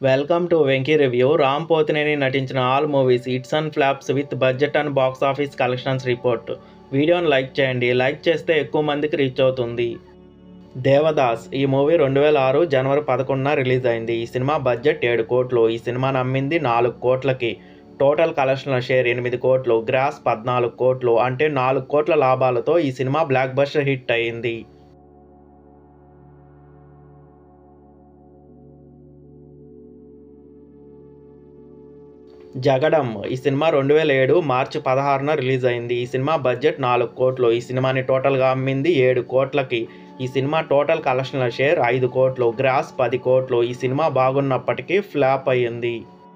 welcome to Venky review Ram Pothineni నటించిన all movies hits and flops with budget and box office collections report వీడియోని like చేయండి like చేస్తే ఎక్కువ మందికి రీచ్ అవుతుంది దేవదాస్ ఈ మూవీ రెండు వేల ఆరు జనవరి పదకొండున రిలీజ్ అయింది ఈ సినిమా బడ్జెట్ ఏడు కోట్లు ఈ సినిమాని అమ్మింది నాలుగు కోట్లకి టోటల్ కలెక్షన్ల షేర్ ఎనిమిది కోట్లు గ్రాస్ పద్నాలుగు కోట్లు అంటే నాలుగు కోట్ల లాభాలతో ఈ సినిమా బ్లాక్ బస్టర్ హిట్ అయింది జగడం ఈ సినిమా రెండు వేల ఏడు మార్చి పదహారున రిలీజ్ అయింది ఈ సినిమా బడ్జెట్ నాలుగు కోట్లు ఈ సినిమాని టోటల్గా అమ్మింది ఏడు కోట్లకి ఈ సినిమా టోటల్ కలెక్షన్ల షేర్ ఐదు కోట్లు గ్రాస్ పది కోట్లు ఈ సినిమా బాగున్నప్పటికీ ఫ్లాప్ అయ్యింది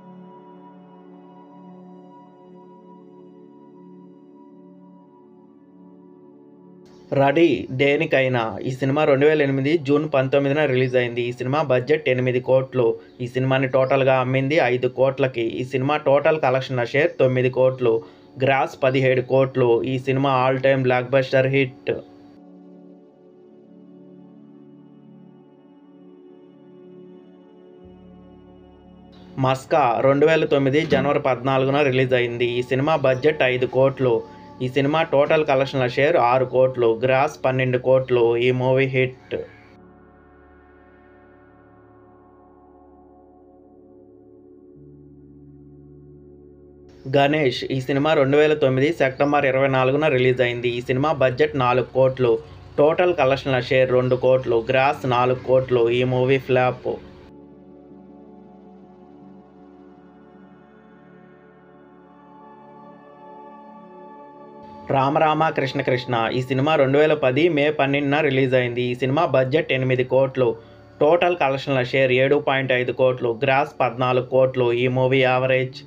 రెడీ దేనికైనా ఈ సినిమా రెండు వేల ఎనిమిది జూన్ పంతొమ్మిదిన రిలీజ్ అయింది ఈ సినిమా బడ్జెట్ ఎనిమిది కోట్లు ఈ సినిమాని టోటల్గా అమ్మింది ఐదు కోట్లకి ఈ సినిమా టోటల్ కలెక్షన్ షేర్ తొమ్మిది కోట్లు గ్రాస్ పదిహేడు కోట్లు ఈ cinema all time blockbuster hit Maska రెండు వేల తొమ్మిది జనవరి పద్నాలుగున రిలీజ్ అయింది ఈ సినిమా బడ్జెట్ ఐదు కోట్లు ఈ సినిమా టోటల్ కలెక్షన్ల షేర్ ఆరు కోట్లు గ్రాస్ పన్నెండు కోట్లు ఈ మూవీ హిట్ గణేష్ ఈ సినిమా రెండు వేల తొమ్మిది సెప్టెంబర్ ఇరవై నాలుగున రిలీజ్ అయింది ఈ సినిమా బడ్జెట్ నాలుగు కోట్లు టోటల్ కలెక్షన్ల షేర్ రెండు కోట్లు గ్రాస్ నాలుగు కోట్లు ఈ మూవీ ఫ్లాప్ రామరామ కృష్ణ కృష్ణ ఈ సినిమా రెండు వేల పది మే పన్నెండున రిలీజ్ అయింది ఈ సినిమా బడ్జెట్ ఎనిమిది కోట్లు టోటల్ కలెక్షన్ల షేర్ ఏడు పాయింట్ ఐదు కోట్లు గ్రాస్ పద్నాలుగు కోట్లు ఈ మూవీ యావరేజ్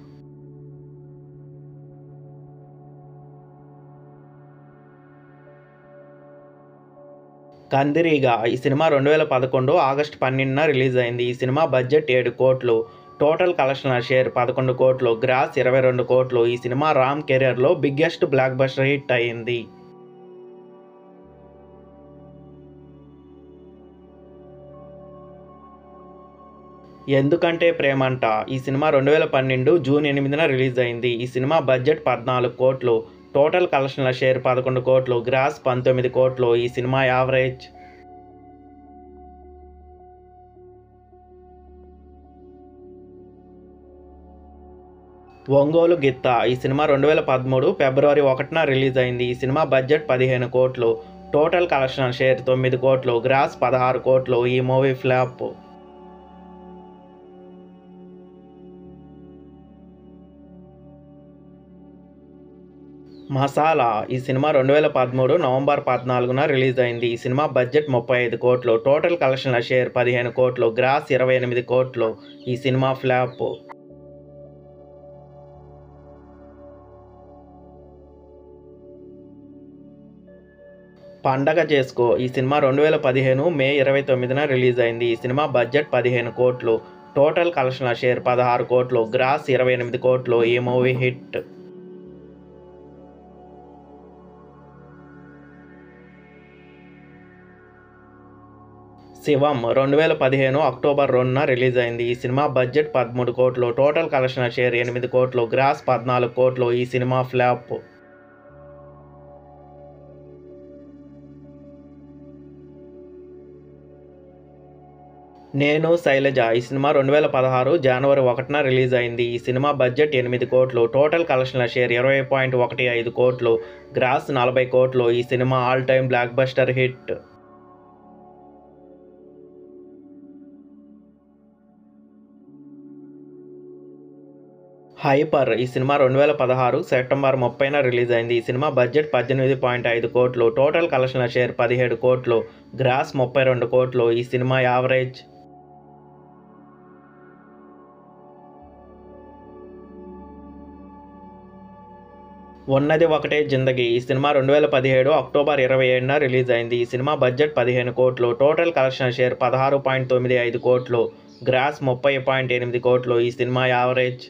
కందిరీగా ఈ సినిమా రెండు వేల పదకొండు ఆగస్టు పన్నెండున రిలీజ్ అయింది ఈ సినిమా బడ్జెట్ ఏడు కోట్లు టోటల్ కలెక్షన్ల షేర్ పదకొండు కోట్లు గ్రాస్ ఇరవై రెండు కోట్లు ఈ సినిమా రామ్ కెరియర్లో బిగ్గెస్ట్ బ్లాక్ బస్టర్ హిట్ అయింది ఎందుకంటే ప్రేమంట ఈ సినిమా రెండు వేల పన్నెండు జూన్ ఎనిమిదిన రిలీజ్ అయింది ఈ సినిమా బడ్జెట్ పద్నాలుగు కోట్లు టోటల్ కలెక్షన్ల షేర్ పదకొండు కోట్లు గ్రాస్ పంతొమ్మిది కోట్లు ఈ సినిమా యావరేజ్ ఒంగోలు గిత్త ఈ సినిమా రెండు వేల పదమూడు ఫిబ్రవరి ఒకటిన రిలీజ్ అయింది ఈ సినిమా బడ్జెట్ పదిహేను కోట్లు టోటల్ కలెక్షన్ షేర్ తొమ్మిది కోట్లు గ్రాస్ పదహారు కోట్లు ఈ మూవీ ఫ్లాప్ మసాలా ఈ సినిమా రెండు వేల పదమూడు నవంబర్ పద్నాలుగున రిలీజ్ అయింది ఈ సినిమా బడ్జెట్ ముప్పై ఐదు కోట్లు టోటల్ కలెక్షన్ల షేర్ పదిహేను కోట్లు గ్రాస్ ఇరవై ఎనిమిది కోట్లు ఈ సినిమా ఫ్లాప్ పండగ చేసుకో ఈ సినిమా రెండు వేల పదిహేను మే ఇరవై తొమ్మిదిన రిలీజ్ అయింది ఈ సినిమా బడ్జెట్ పదిహేను కోట్లు టోటల్ కలెక్షన్ల షేర్ పదహారు కోట్లు గ్రాస్ ఇరవై ఎనిమిది కోట్లు ఈ మూవీ హిట్ శివం రెండు వేల పదిహేను అక్టోబర్ రెండున రిలీజ్ అయింది ఈ సినిమా బడ్జెట్ పదమూడు కోట్లు టోటల్ కలెక్షన్ షేర్ ఎనిమిది కోట్లు గ్రాస్ పద్నాలుగు కోట్లు ఈ సినిమా ఫ్లాప్ నేను శైలజ ఈ సినిమా రెండు వేల పదహారు జనవరి ఒకటిన రిలీజ్ అయింది ఈ సినిమా బడ్జెట్ ఎనిమిది కోట్లు టోటల్ కలెక్షన్ల షేర్ ఇరవై పాయింట్ ఒకటి ఐదు కోట్లు గ్రాస్ నలభై కోట్లు ఈ cinema all time blockbuster hit Hyper ఈ సినిమా రెండు వేల పదహారు సెప్టెంబర్ ముప్పైన రిలీజ్ అయింది ఈ సినిమా బడ్జెట్ పద్దెనిమిది పాయింట్ ఐదు కోట్లు టోటల్ కలెక్షన్ల షేర్ పదిహేడు కోట్లు గ్రాస్ ముప్పై రెండు కోట్లు ఈ సినిమా యావరేజ్ ఉన్నది ఒకటే జిందగీ ఈ సినిమా రెండు వేల పదిహేడు అక్టోబర్ ఇరవై ఏడున రిలీజ్ అయింది ఈ సినిమా బడ్జెట్ పదిహేను కోట్లు టోటల్ కలెక్షన్ షేర్ పదహారు పాయింట్ తొమ్మిది ఐదు కోట్లు గ్రాస్ ముప్పై పాయింట్ ఎనిమిది కోట్లు ఈ cinema average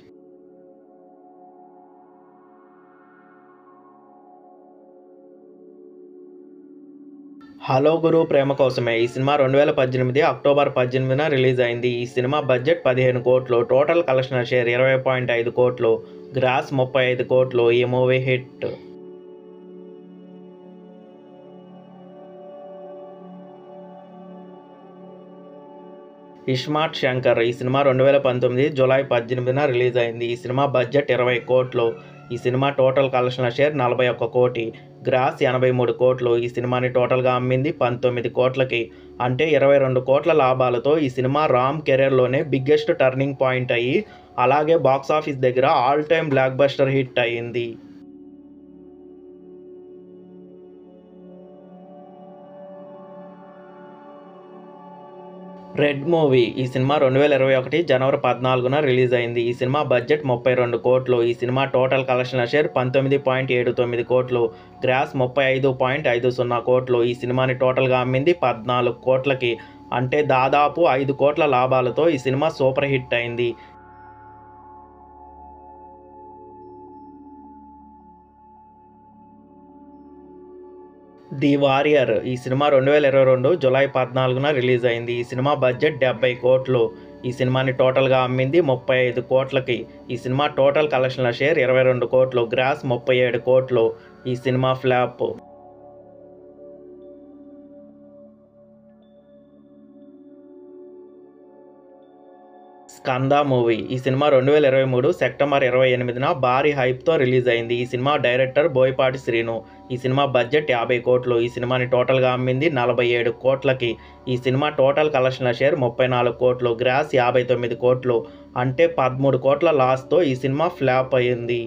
Hello Guru Prema Kosame ఈ సినిమా రెండు వేల పద్దెనిమిది అక్టోబర్ పద్దెనిమిదిన రిలీజ్ అయింది ఈ సినిమా బడ్జెట్ పదిహేను కోట్లు టోటల్ కలెక్షన్ షేర్ ఇరవై పాయింట్ ఐదు కోట్లు గ్రాస్ ముప్పై ఐదు కోట్లు ఈ మూవీ హిట్ ఇస్మార్ట్ శంకర్ ఈ సినిమా రెండు వేల పంతొమ్మిది జూలై పద్దెనిమిదిన రిలీజ్ అయింది ఈ సినిమా బడ్జెట్ ఇరవై కోట్లు ఈ సినిమా టోటల్ కలెక్షన్ షేర్ నలభై ఒక్క కోటి గ్రాస్ ఎనభై మూడు కోట్లు ఈ సినిమాని టోటల్గా అమ్మింది పంతొమ్మిది కోట్లకి అంటే ఇరవై రెండు కోట్ల లాభాలతో ఈ సినిమా రామ్ కెరీర్లోనే బిగ్గెస్ట్ టర్నింగ్ పాయింట్ అయ్యి అలాగే బాక్స్ ఆఫీస్ దగ్గర all time blockbuster hit అయ్యింది రెడ్ మూవీ ఈ సినిమా రెండు వేల ఇరవై ఒకటి జనవరి పద్నాలుగున రిలీజ్ అయింది ఈ సినిమా బడ్జెట్ ముప్పై రెండు కోట్లు ఈ సినిమా టోటల్ కలెక్షన్ షేర్ పంతొమ్మిది పాయింట్ ఏడు తొమ్మిది కోట్లు గ్రాస్ ముప్పై ఐదు పాయింట్ ఐదు సున్నా కోట్లు ఈ సినిమాని టోటల్గా అమ్మింది పద్నాలుగు కోట్లకి అంటే దాదాపు ఐదు కోట్ల లాభాలతో ఈ సినిమా సూపర్ హిట్ అయింది ది వారియర్ ఈ సినిమా రెండు వేల ఇరవై రెండు జులై పద్నాలుగున రిలీజ్ అయింది ఈ సినిమా బడ్జెట్ డెబ్బై కోట్లు ఈ సినిమాని టోటల్గా అమ్మింది ముప్పై ఐదు కోట్లకి ఈ సినిమా టోటల్ కలెక్షన్ల షేర్ ఇరవై రెండు కోట్లు గ్రాస్ ముప్పై ఏడు కోట్లు ఈ సినిమా ఫ్లాప్ స్కంద మూవీ ఈ సినిమా రెండు వేల ఇరవై మూడు సెప్టెంబర్ ఇరవై ఎనిమిదిన భారీ హైప్తో రిలీజ్ అయింది ఈ సినిమా డైరెక్టర్ బోయపాటి శ్రీను ఈ సినిమా బడ్జెట్ యాభై కోట్లు ఈ సినిమాని టోటల్గా అమ్మింది నలభై ఏడు కోట్లకి ఈ సినిమా టోటల్ కలెక్షన్ల షేర్ ముప్పై నాలుగు కోట్లు గ్రాస్ యాభై తొమ్మిది కోట్లు అంటే పదమూడు కోట్ల లాస్తో ఈ సినిమా ఫ్లాప్ అయింది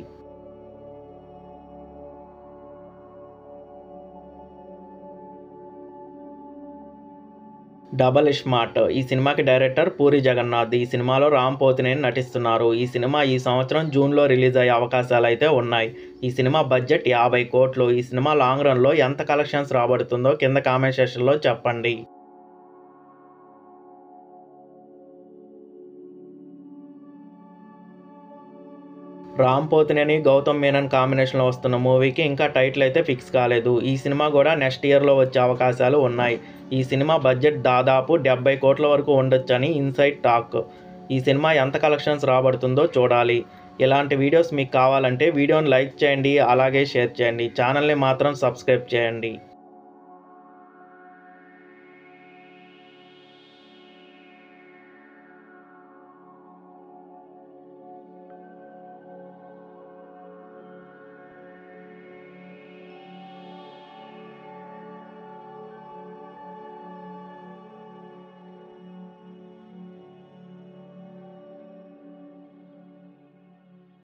డబల్ స్మార్ట్ ఈ సినిమాకి డైరెక్టర్ పూరి జగన్నాథ్ ఈ సినిమాలో రామ్ పోతినేని నటిస్తున్నారు ఈ సినిమా ఈ సంవత్సరం జూన్లో రిలీజ్ అయ్యే అవకాశాలు అయితే ఉన్నాయి ఈ సినిమా బడ్జెట్ యాభై కోట్లు ఈ సినిమా లాంగ్ రన్లో ఎంత కలెక్షన్స్ రాబడుతుందో కింద కామెంట్ సెక్షన్లో చెప్పండి రామ్ పోతినేని గౌతమ్ మీనన్ కాంబినేషన్లో వస్తున్న మూవీకి ఇంకా టైటిల్ అయితే ఫిక్స్ కాలేదు ఈ సినిమా కూడా నెక్స్ట్ ఇయర్లో వచ్చే అవకాశాలు ఉన్నాయి ఈ సినిమా బడ్జెట్ దాదాపు డెబ్బై కోట్ల వరకు ఉండొచ్చని ఇన్సైడ్ టాక్ ఈ సినిమా ఎంత కలెక్షన్స్ రాబడుతుందో చూడాలి ఇలాంటి వీడియోస్ మీకు కావాలంటే వీడియోని లైక్ చేయండి అలాగే షేర్ చేయండి ఛానల్ని మాత్రం సబ్స్క్రైబ్ చేయండి